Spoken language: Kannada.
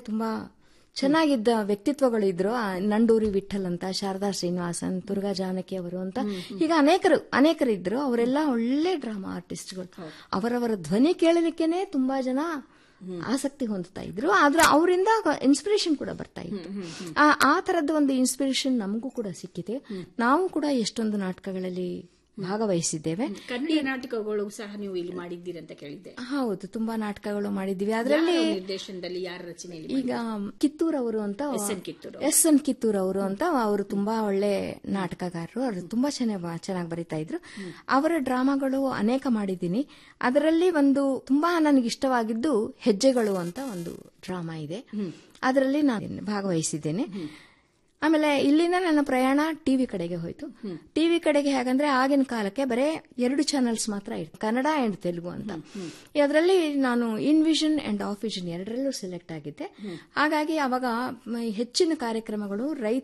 ತುಂಬಾ ಚೆನ್ನಾಗಿದ್ದ ವ್ಯಕ್ತಿತ್ವಗಳು ಇದ್ರು ಆ ನಂಡೂರಿ ವಿಠಲ್ ಅಂತ ಶಾರದಾ ಶ್ರೀನಿವಾಸನ್ ದುರ್ಗಾ ಜಾನಕಿ ಅವರು ಅಂತ ಈಗ ಅನೇಕರು ಅನೇಕರು ಇದ್ರು ಅವರೆಲ್ಲ ಒಳ್ಳೆ ಡ್ರಾಮಾ ಆರ್ಟಿಸ್ಟ್ಗಳು ಅವರವರ ಧ್ವನಿ ಕೇಳಲಿಕ್ಕೇನೆ ತುಂಬಾ ಜನ ಆಸಕ್ತಿ ಹೊಂದ್ತಾ ಇದ್ರು ಆದ್ರೆ ಅವರಿಂದ ಇನ್ಸ್ಪಿರೇಷನ್ ಕೂಡ ಬರ್ತಾ ಇತ್ತು ಆ ಆ ತರದ್ದು ಒಂದು ಇನ್ಸ್ಪಿರೇಷನ್ ನಮಗೂ ಕೂಡ ಸಿಕ್ಕಿದೆ ನಾವು ಕೂಡ ಎಷ್ಟೊಂದು ನಾಟಕಗಳಲ್ಲಿ ಭಾಗವಹಿಸಿದ್ದೇವೆ ಕನ್ನಡ ನಾಟಕಗಳು ಸಹ ನೀವು ಇಲ್ಲಿ ಮಾಡಿದ್ದೀರಿ ಅಂತ ಕೇಳಿದ್ದೆ ಹೌದು ತುಂಬಾ ನಾಟಕಗಳು ಮಾಡಿದ್ದೀವಿ ಅದರಲ್ಲಿ ಯಾರ ನಿರ್ದೇಶನದಲ್ಲಿ ಯಾರ ರಚನೆಯಲ್ಲಿ ಈಗ ಕಿತ್ತೂರ್ ಅವರು ಅಂತ S N Kittur S N Kittur ಅವರು ಅಂತ ಅವರು ತುಂಬಾ ಒಳ್ಳೆ ನಾಟಕಗಾರರು ಅವರು ತುಂಬಾ ಚೆನ್ನಾಗಿ ಚೆನ್ನಾಗಿ ಬರೀತಾ ಇದ್ರು ಅವರ ಡ್ರಾಮಾಗಳು ಅನೇಕ ಮಾಡಿದ್ದೀನಿ ಅದರಲ್ಲಿ ಒಂದು ತುಂಬಾ ನನಗೆ ಇಷ್ಟವಾಗಿದ್ದು ಹೆಜ್ಜೆಗಳು ಅಂತ ಒಂದು ಡ್ರಾಮಾ ಇದೆ ಅದರಲ್ಲಿ ನಾನು ಭಾಗವಹಿಸಿದ್ದೇನೆ ಆಮೇಲೆ ಇಲ್ಲಿಂದ ನನ್ನ ಪ್ರಯಾಣ ಟಿವಿ ಕಡೆಗೆ ಹೋಯ್ತು ಟಿವಿ ಕಡೆಗೆ ಹೇಗಂದ್ರೆ ಆಗಿನ ಕಾಲಕ್ಕೆ ಬರೇ ಎರಡು ಚಾನೆಲ್ಸ್ ಮಾತ್ರ ಇತ್ತು ಕನ್ನಡ ಅಂಡ್ ತೆಲುಗು ಅಂತ ಅದರಲ್ಲಿ ನಾನು in vision and off vision ಎರಡರಲ್ಲೂ ಸೆಲೆಕ್ಟ್ ಆಗಿದ್ದೆ ಹಾಗಾಗಿ ಅವಾಗ ಮ- ಹೆಚ್ಚಿನ ಕಾರ್ಯಕ್ರಮಗಳು ರೈತ